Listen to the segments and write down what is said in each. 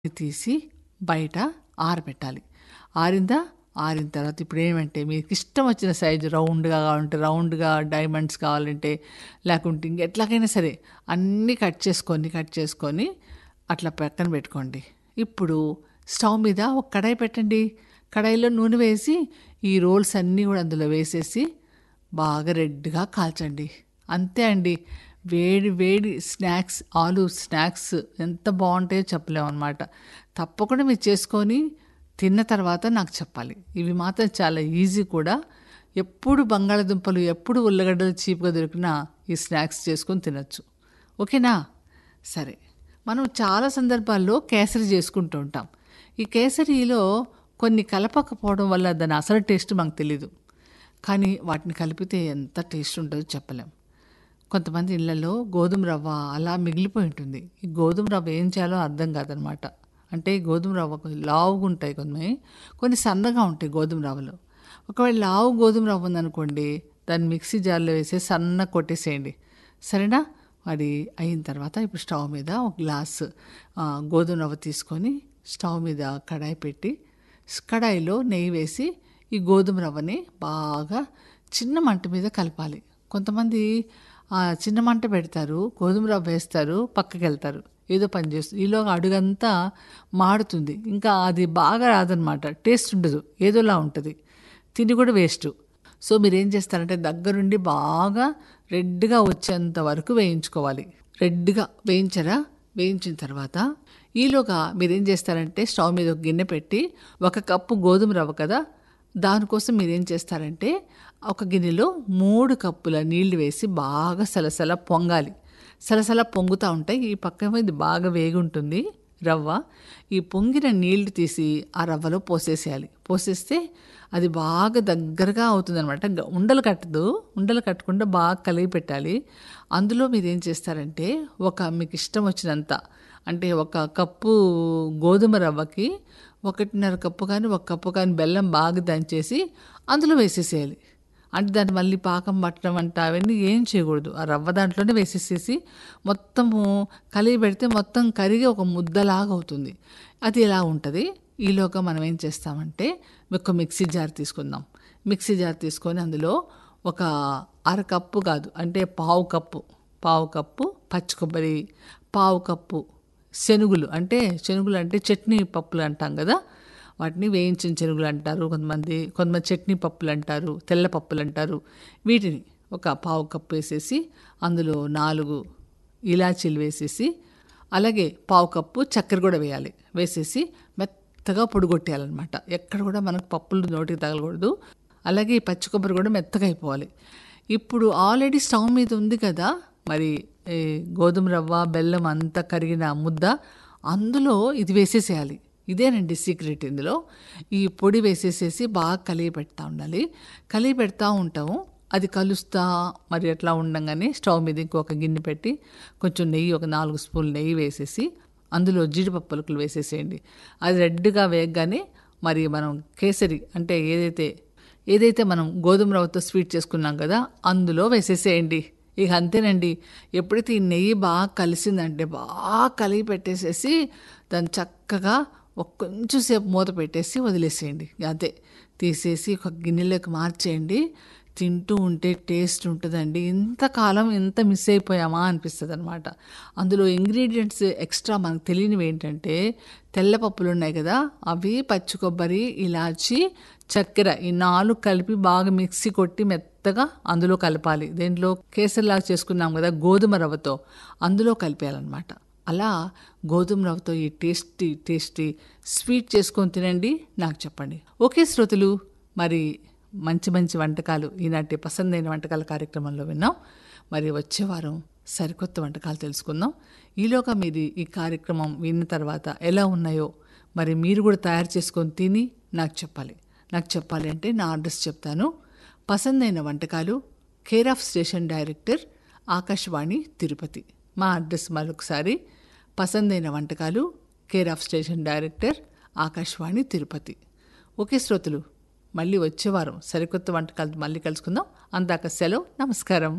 తీసి బయట ఆరబెట్టాలి ఆరిందా ఆరిన తర్వాత ఇప్పుడు ఏమంటే మీకు ఇష్టం వచ్చిన సైజు రౌండ్గా కావాలంటే రౌండ్గా డైమండ్స్ కావాలంటే లేకుంటే ఇంక ఎట్లాగైనా సరే అన్నీ కట్ చేసుకొని కట్ చేసుకొని అట్లా పక్కన పెట్టుకోండి ఇప్పుడు స్టవ్ మీద ఒక కడాయి పెట్టండి కడాయిలో నూనె వేసి ఈ రోల్స్ అన్నీ కూడా అందులో వేసేసి బాగా రెడ్గా కాల్చండి అంతే అండి వేడి వేడి స్నాక్స్ ఆలు స్నాక్స్ ఎంత బాగుంటాయో చెప్పలేము అనమాట తప్పకుండా మీరు చేసుకొని తిన్న తర్వాత నాకు చెప్పాలి ఇవి మాత్రం చాలా ఈజీ కూడా ఎప్పుడు బంగాళదుంపలు ఎప్పుడు ఉల్లగడ్డలు చీప్గా దొరికినా ఈ స్నాక్స్ చేసుకొని తినచ్చు ఓకేనా సరే మనం చాలా సందర్భాల్లో కేసరి చేసుకుంటూ ఉంటాం ఈ కేసరిలో కొన్ని కలపకపోవడం వల్ల దాని అసలు టేస్ట్ మనకు తెలీదు కానీ వాటిని కలిపితే ఎంత టేస్ట్ ఉంటుందో చెప్పలేం కొంతమంది ఇళ్లలో గోధుమ రవ్వ అలా మిగిలిపోయి ఉంటుంది ఈ గోధుమ రవ్వ ఏం చేయాలో అర్థం కాదనమాట అంటే గోధుమ రవ్వ కొంచెం లావుగా ఉంటాయి కొన్ని కొన్ని సన్నగా ఉంటాయి గోధుమ రవ్వలు ఒకవేళ లావు గోధుమ రవ్వ ఉందనుకోండి దాన్ని మిక్సీ జార్లో వేసి సన్న కొట్టేసేయండి సరేనా అది అయిన తర్వాత ఇప్పుడు స్టవ్ మీద ఒక గ్లాస్ ఆ, గోధుమ రవ్వ తీసుకొని స్టవ్ మీద కడాయి పెట్టి కడాయిలో నెయ్యి వేసి ఈ గోధుమ రవ్వని బాగా చిన్న మంట మీద కలపాలి కొంతమంది ఆ చిన్న మంట పెడతారు గోధుమ రవ్వ వేస్తారు పక్కకి వెళ్తారు ఏదో పని చేస్తుంది ఈలోగా అడుగంతా మాడుతుంది ఇంకా అది బాగా రాదనమాట టేస్ట్ ఉండదు ఏదోలా ఉంటుంది తిని కూడా వేస్ట్ సో మీరు ఏం చేస్తారంటే దగ్గరుండి బాగా రెడ్గా వచ్చేంత వరకు వేయించుకోవాలి రెడ్గా వేయించరా వేయించిన తర్వాత ఈలోగా మీరు ఏం చేస్తారంటే స్టవ్ మీద ఒక గిన్నె పెట్టి ఒక కప్పు గోధుమ రవ్వ కదా దానికోసం మీరు ఏం చేస్తారంటే ఒక గిన్నెలో మూడు కప్పుల నీళ్లు వేసి బాగా సలసల పొంగాలి సలసల పొంగుతూ ఉంటాయి ఈ పక్క ఇది బాగా వేగి ఉంటుంది రవ్వ ఈ పొంగిన నీళ్లు తీసి ఆ రవ్వలో పోసేసేయాలి పోసేస్తే అది బాగా దగ్గరగా అవుతుంది అనమాట ఉండలు కట్టదు ఉండలు కట్టకుండా బాగా కలిగి పెట్టాలి అందులో మీరు ఏం చేస్తారంటే ఒక మీకు ఇష్టం వచ్చినంత అంటే ఒక కప్పు గోధుమ రవ్వకి ఒకటిన్నర కప్పు కానీ ఒక కప్పు కానీ బెల్లం బాగా దంచేసి అందులో వేసేసేయాలి అంటే దాన్ని మళ్ళీ పాకం పట్టడం అంట అవన్నీ ఏం చేయకూడదు ఆ రవ్వ దాంట్లోనే వేసేసేసి మొత్తము కలిగి పెడితే మొత్తం కరిగి ఒక ముద్దలాగా అవుతుంది అది ఎలా ఉంటుంది ఈలోగా మనం ఏం చేస్తామంటే ఒక మిక్సీ జార్ తీసుకుందాం మిక్సీ జార్ తీసుకొని అందులో ఒక అర కప్పు కాదు అంటే పావు కప్పు పావు కప్పు పచ్చి కొబ్బరి పావు కప్పు శనుగులు అంటే శనుగులు అంటే చట్నీ పప్పులు అంటాం కదా వాటిని వేయించిన శనుగులు అంటారు కొంతమంది కొంతమంది చట్నీ పప్పులు అంటారు తెల్ల పప్పులు అంటారు వీటిని ఒక పావు కప్పు వేసేసి అందులో నాలుగు ఇలాచీలు వేసేసి అలాగే పావు కప్పు చక్కెర కూడా వేయాలి వేసేసి మెత్తగా పొడిగొట్టేయాలన్నమాట ఎక్కడ కూడా మనకు పప్పులు నోటికి తగలకూడదు అలాగే ఈ పచ్చి కొబ్బరి కూడా మెత్తగా అయిపోవాలి ఇప్పుడు ఆల్రెడీ స్టవ్ మీద ఉంది కదా మరి ఈ గోధుమ రవ్వ బెల్లం అంతా కరిగిన ముద్ద అందులో ఇది వేసేసేయాలి ఇదేనండి సీక్రెట్ ఇందులో ఈ పొడి వేసేసేసి బాగా కలిగి పెడతా ఉండాలి కలిగి పెడతా ఉంటాము అది కలుస్తా మరి అట్లా ఉండంగానే స్టవ్ మీద ఇంకొక గిన్నె పెట్టి కొంచెం నెయ్యి ఒక నాలుగు స్పూన్లు నెయ్యి వేసేసి అందులో జీడిపప్పు పలుకులు వేసేసేయండి అది రెడ్గా వేయగానే మరి మనం కేసరి అంటే ఏదైతే ఏదైతే మనం గోధుమ రవ్వతో స్వీట్ చేసుకున్నాం కదా అందులో వేసేసేయండి ఇక అంతేనండి ఎప్పుడైతే ఈ నెయ్యి బాగా కలిసిందంటే బాగా కలిగి పెట్టేసేసి దాన్ని చక్కగా ఒక కొంచెం సేపు మూత పెట్టేసి వదిలేసేయండి అంతే తీసేసి ఒక గిన్నెలోకి మార్చేయండి తింటూ ఉంటే టేస్ట్ ఉంటుందండి ఇంతకాలం ఎంత మిస్ అయిపోయామా అనిపిస్తుంది అనమాట అందులో ఇంగ్రీడియంట్స్ ఎక్స్ట్రా మనకు తెలియనివి ఏంటంటే తెల్ల పప్పులు ఉన్నాయి కదా అవి పచ్చి కొబ్బరి ఇలాచి చక్కెర ఈ నాలుగు కలిపి బాగా మిక్సీ కొట్టి మెత్తగా అందులో కలపాలి దేంట్లో కేసరిలాగా చేసుకున్నాం కదా గోధుమ రవ్వతో అందులో కలిపేయాలన్నమాట అలా గోధుమ రవ్వతో ఈ టేస్టీ టేస్టీ స్వీట్ చేసుకొని తినండి నాకు చెప్పండి ఓకే శ్రోతలు మరి మంచి మంచి వంటకాలు ఈనాటి పసందైన వంటకాల కార్యక్రమంలో విన్నాం మరి వచ్చే వారం సరికొత్త వంటకాలు తెలుసుకుందాం ఈలోగా మీరు ఈ కార్యక్రమం విన్న తర్వాత ఎలా ఉన్నాయో మరి మీరు కూడా తయారు చేసుకొని తిని నాకు చెప్పాలి నాకు చెప్పాలి అంటే నా అడ్రస్ చెప్తాను పసందైన వంటకాలు care of station director Akashvani Tirupati మా అడ్రస్ మరొకసారి పసందైన వంటకాలు care of station director Akashvani Tirupati okay శ్రోతలు మళ్ళీ వచ్చే వారం సరికొత్త వంటకాలు మళ్ళీ కలుసుకుందాం అందాక సెలవు నమస్కారం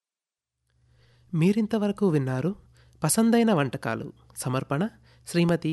మీరింతవరకు విన్నారు పసందైన వంటకాలు సమర్పణ శ్రీమతి